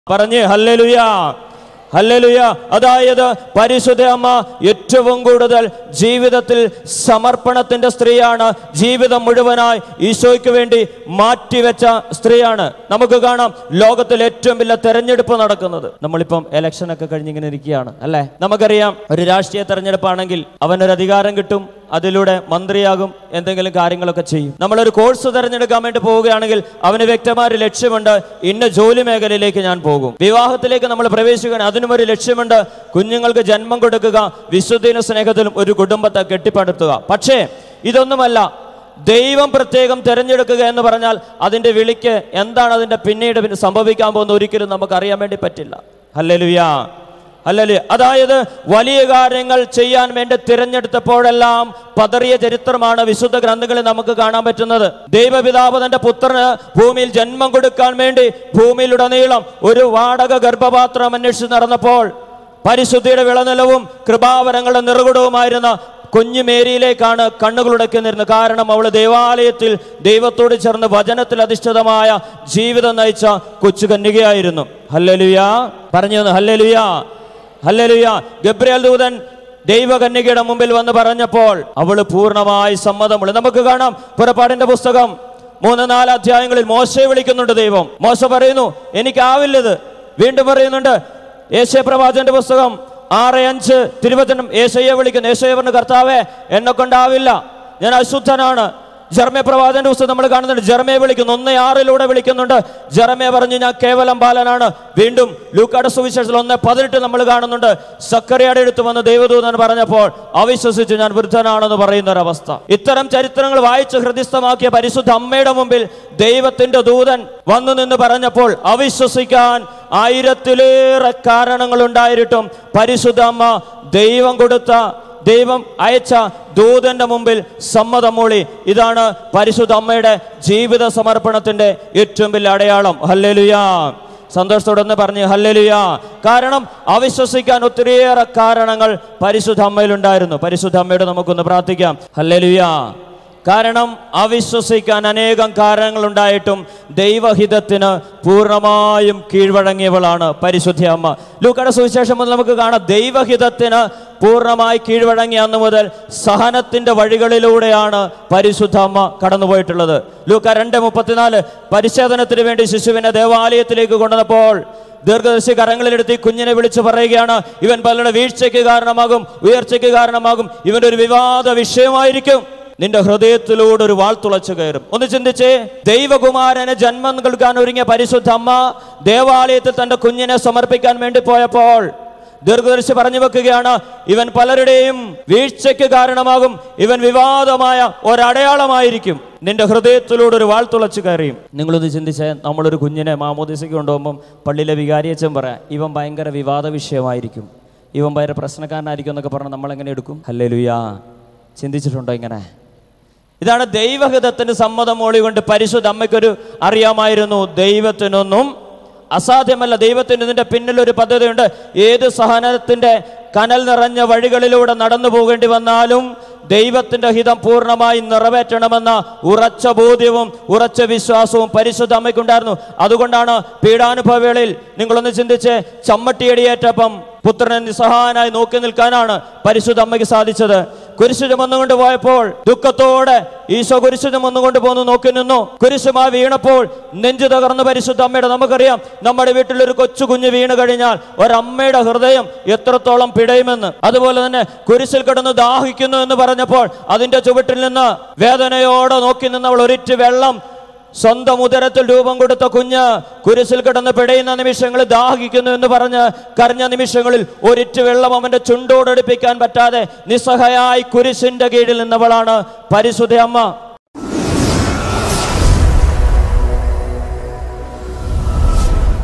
പറഞ്ഞ് hallelujah hallelujah അതായത് പരിശുദ്ധ അമ്മ ഏറ്റവും കൂടുതൽ ജീവിതത്തിൽ സമർപ്പണത്തിന്റെ സ്ത്രീയാണ് ജീവിതം മുഴുവനായി ഈശോയ്ക്ക് വേണ്ടി മാറ്റിവെച്ച സ്ത്രീയാണ് നമുക്ക് കാണാം ലോകത്തിൽ ഏറ്റവും വലിയ തെരഞ്ഞെടുപ്പ് നടക്കുന്നത് നമ്മളിപ്പം ഇലക്ഷൻ ഒക്കെ കഴിഞ്ഞിങ്ങനെ ഇരിക്കുകയാണ് അല്ലേ നമുക്കറിയാം ഒരു രാഷ്ട്രീയ തെരഞ്ഞെടുപ്പാണെങ്കിൽ അവനൊരു അധികാരം കിട്ടും അതിലൂടെ മന്ത്രിയാകും എന്തെങ്കിലും കാര്യങ്ങളൊക്കെ ചെയ്യും നമ്മളൊരു കോഴ്സ് തിരഞ്ഞെടുക്കാൻ വേണ്ടി പോവുകയാണെങ്കിൽ അവന് വ്യക്തമായ ഒരു ലക്ഷ്യമുണ്ട് ഇന്ന ജോലി മേഖലയിലേക്ക് ഞാൻ പോകും വിവാഹത്തിലേക്ക് നമ്മൾ പ്രവേശിക്കുകയാണ് അതിനും ഒരു ലക്ഷ്യമുണ്ട് കുഞ്ഞുങ്ങൾക്ക് ജന്മം കൊടുക്കുക വിശുദ്ധീന സ്നേഹത്തിലും ഒരു കുടുംബത്തെ കെട്ടിപ്പടുത്തുക പക്ഷേ ഇതൊന്നുമല്ല ദൈവം പ്രത്യേകം തിരഞ്ഞെടുക്കുക എന്ന് പറഞ്ഞാൽ അതിൻ്റെ വിളിക്ക് എന്താണ് അതിൻ്റെ പിന്നീട് പിന്നെ സംഭവിക്കാൻ പോകുന്ന ഒരിക്കലും നമുക്ക് അറിയാൻ വേണ്ടി പറ്റില്ല ഹല്ലേലൂയ അല്ലല്ലേ അതായത് വലിയ കാര്യങ്ങൾ ചെയ്യാൻ വേണ്ടി തിരഞ്ഞെടുത്തപ്പോഴെല്ലാം പതറിയ ചരിത്രമാണ് വിശുദ്ധ ഗ്രന്ഥങ്ങളിൽ നമുക്ക് കാണാൻ പറ്റുന്നത് ദൈവപിതാവ് തന്റെ പുത്രന് ഭൂമിയിൽ ജന്മം കൊടുക്കാൻ വേണ്ടി ഭൂമിയിലുടനീളം ഒരു വാടക ഗർഭപാത്രം അന്വേഷിച്ച് നടന്നപ്പോൾ പരിശുദ്ധിയുടെ വിളനിലവും കൃപാവരങ്ങളുടെ നിറകുടവുമായിരുന്ന കുഞ്ഞു മേരിയിലേക്കാണ് കണ്ണുകളുടയ്ക്കുന്നിരുന്നത് കാരണം അവൾ ദേവാലയത്തിൽ ദൈവത്തോട് ചേർന്ന് വചനത്തിൽ അധിഷ്ഠിതമായ ജീവിതം നയിച്ച കൊച്ചു കന്യകയായിരുന്നു ഹല്ലലുയാ പറഞ്ഞു തന്നു ഹല്ലലുയാ ഹല്ലലുയ ഗബ്രിയൽ ദൂതൻ ദൈവകന്യകയുടെ മുമ്പിൽ വന്ന് പറഞ്ഞപ്പോൾ അവള് പൂർണ്ണമായി സമ്മതമുള്ള നമുക്ക് കാണാം പുറപ്പാടിന്റെ പുസ്തകം മൂന്ന് നാല് അധ്യായങ്ങളിൽ മോശയെ വിളിക്കുന്നുണ്ട് ദൈവം മോശ പറയുന്നു എനിക്കാവില്ലത് വീണ്ടും പറയുന്നുണ്ട് യേശയ പ്രവാചന്റെ പുസ്തകം ആറ് അഞ്ച് തിരുവചനം യേശയെ വിളിക്കുന്നു യേശയെ പറഞ്ഞു കർത്താവേ എന്നെ കൊണ്ടാവില്ല ഞാൻ അശുദ്ധനാണ് ജർമ്മയ പ്രവാചന്റെ പുസ്തകം നമ്മൾ കാണുന്നുണ്ട് ജർമ്മയെ വിളിക്കുന്നു ഒന്ന് ആറിലൂടെ വിളിക്കുന്നുണ്ട് ജർമ്മയെ പറഞ്ഞു ഞാൻ കേവലം ബാലനാണ് വീണ്ടും ലൂക്കാട് സുവിശേഷത്തിൽ ഒന്ന് പതിനെട്ട് നമ്മൾ കാണുന്നുണ്ട് സക്കറിയുടെ അടുത്ത് വന്ന് ദൈവദൂതൻ പറഞ്ഞപ്പോൾ അവിശ്വസിച്ചു ഞാൻ വൃദ്ധനാണെന്ന് പറയുന്ന ഒരവസ്ഥ ഇത്തരം ചരിത്രങ്ങൾ വായിച്ച് ഹൃദയസ്ഥമാക്കിയ പരിശുദ്ധ അമ്മയുടെ മുമ്പിൽ ദൈവത്തിന്റെ ദൂതൻ വന്നു നിന്ന് പറഞ്ഞപ്പോൾ അവിശ്വസിക്കാൻ ആയിരത്തിലേറെ കാരണങ്ങൾ ഉണ്ടായിട്ടും പരിശുദ്ധ അമ്മ ദൈവം കൊടുത്ത ദൈവം അയച്ച ദൂതന്റെ മുമ്പിൽ സമ്മതം മൂളി ഇതാണ് പരിശുദ്ധ അമ്മയുടെ ജീവിത സമർപ്പണത്തിന്റെ ഏറ്റവും വലിയ അടയാളം ഹല്ലേലുയാ സന്തോഷത്തോടെ ഒന്ന് പറഞ്ഞു ഹല്ലേലുയാ കാരണം അവിശ്വസിക്കാൻ ഒത്തിരിയേറെ കാരണങ്ങൾ പരിശുദ്ധ അമ്മയിലുണ്ടായിരുന്നു പരിശുദ്ധ അമ്മയോട് നമുക്കൊന്ന് പ്രാർത്ഥിക്കാം ഹല്ലേലുയാ കാരണം അവിശ്വസിക്കാൻ അനേകം കാരണങ്ങൾ ഉണ്ടായിട്ടും ദൈവഹിതത്തിന് പൂർണ്ണമായും കീഴ്വഴങ്ങിയവളാണ് പരിശുദ്ധ അമ്മ ലൂക്കയുടെ സുവിശേഷം മുതൽ നമുക്ക് കാണാം ദൈവഹിതത്തിന് പൂർണ്ണമായി കീഴ്വഴങ്ങിയ അന്ന് മുതൽ സഹനത്തിന്റെ വഴികളിലൂടെയാണ് പരിശുദ്ധ അമ്മ കടന്നുപോയിട്ടുള്ളത് ലൂക്ക രണ്ട് മുപ്പത്തിനാല് പരിശോധനത്തിന് വേണ്ടി ശിശുവിനെ ദേവാലയത്തിലേക്ക് കൊണ്ടുവന്നപ്പോൾ ദീർഘദർശി കരങ്ങളിലെടുത്ത് ഈ കുഞ്ഞിനെ വിളിച്ചു പറയുകയാണ് ഇവൻ പലരുടെ വീഴ്ചയ്ക്ക് കാരണമാകും ഉയർച്ചയ്ക്ക് കാരണമാകും ഇവന്റെ ഒരു വിവാദ വിഷയമായിരിക്കും നിന്റെ ഹൃദയത്തിലൂടെ ഒരു വാൾ തുളച്ചു കയറും ഒന്ന് ചിന്തിച്ചേ ദൈവകുമാരന് ജന്മം നൽകാൻ ഒരുങ്ങിയ പരിശുദ്ധ അമ്മ ദേവാലയത്തിൽ തന്റെ കുഞ്ഞിനെ സമർപ്പിക്കാൻ വേണ്ടി പോയപ്പോൾ ദീർഘദർശി പറഞ്ഞു വെക്കുകയാണ് ഇവൻ പലരുടെയും വീഴ്ചയ്ക്ക് കാരണമാകും ഇവൻ വിവാദമായ ഒരടയാളമായിരിക്കും നിന്റെ ഹൃദയത്തിലൂടെ ഒരു വാൾ തുളച്ചു കയറിയും നിങ്ങളൊന്ന് ചിന്തിച്ചേ നമ്മളൊരു കുഞ്ഞിനെ മാമോദിസയ്ക്ക് കൊണ്ടുപോകുമ്പം പള്ളിയിലെ വികാരിയച്ചൻ പറയാം ഇവൻ ഭയങ്കര വിവാദ വിഷയമായിരിക്കും ഇവൻ ഭയങ്കര പ്രശ്നക്കാരനായിരിക്കും എന്നൊക്കെ പറഞ്ഞ് നമ്മൾ എങ്ങനെ എടുക്കും അല്ലേ ലുയാ ചിന്തിച്ചിട്ടുണ്ടോ ഇങ്ങനെ ഇതാണ് ദൈവഹിതത്തിന് സമ്മതം മൂളികൊണ്ട് പരിശുദ്ധ അമ്മയ്ക്കൊരു അറിയാമായിരുന്നു ദൈവത്തിനൊന്നും അസാധ്യമല്ല ദൈവത്തിന് ഇതിന്റെ പിന്നിൽ ഒരു പദ്ധതിയുണ്ട് ഏത് സഹനത്തിന്റെ കനൽ നിറഞ്ഞ വഴികളിലൂടെ നടന്നു പോകേണ്ടി വന്നാലും ദൈവത്തിന്റെ ഹിതം പൂർണ്ണമായി നിറവേറ്റണമെന്ന ഉറച്ച ബോധ്യവും ഉറച്ച വിശ്വാസവും പരിശുദ്ധ അമ്മയ്ക്കുണ്ടായിരുന്നു അതുകൊണ്ടാണ് പീഡാനുഭവവേളയിൽ നിങ്ങളൊന്ന് ചിന്തിച്ച് ചമ്മട്ടിയടിയേറ്റപ്പം പുത്രനെ നിസ്സഹായനായി നോക്കി നിൽക്കാനാണ് പരിശുദ്ധ അമ്മയ്ക്ക് സാധിച്ചത് കുരിശു ചുമന്നുകൊണ്ട് പോയപ്പോൾ ദുഃഖത്തോടെ ഈശോ കുരിശു ചുമന്നുകൊണ്ട് പോന്ന് നോക്കി നിന്നു കുരിശുമായി വീണപ്പോൾ നെഞ്ചു തകർന്ന് പരിശുദ്ധ അമ്മയുടെ നമുക്കറിയാം നമ്മുടെ വീട്ടിൽ ഒരു കൊച്ചു കുഞ്ഞ് വീണ് കഴിഞ്ഞാൽ ഒരമ്മയുടെ ഹൃദയം എത്രത്തോളം പിടയുമെന്ന് അതുപോലെ തന്നെ കുരിശിൽ കിടന്ന് ദാഹിക്കുന്നു എന്ന് പറഞ്ഞപ്പോൾ അതിന്റെ ചുവട്ടിൽ നിന്ന് വേദനയോടെ നോക്കി നിന്നവൾ ഒരിറ്റ് വെള്ളം സ്വന്തം ഉദരത്തിൽ രൂപം കൊടുത്ത കുഞ്ഞ് കുരിശിൽ കിടന്ന് പിടയുന്ന നിമിഷങ്ങളിൽ ദാഹിക്കുന്നു എന്ന് പറഞ്ഞ് കരഞ്ഞ നിമിഷങ്ങളിൽ ഒരിറ്റ് വെള്ളം അവന്റെ ചുണ്ടോടടുപ്പിക്കാൻ പറ്റാതെ നിസ്സഹായായി കുരിശിന്റെ കീഴിൽ നിന്നവളാണ് പരിശുദ്ധ അമ്മ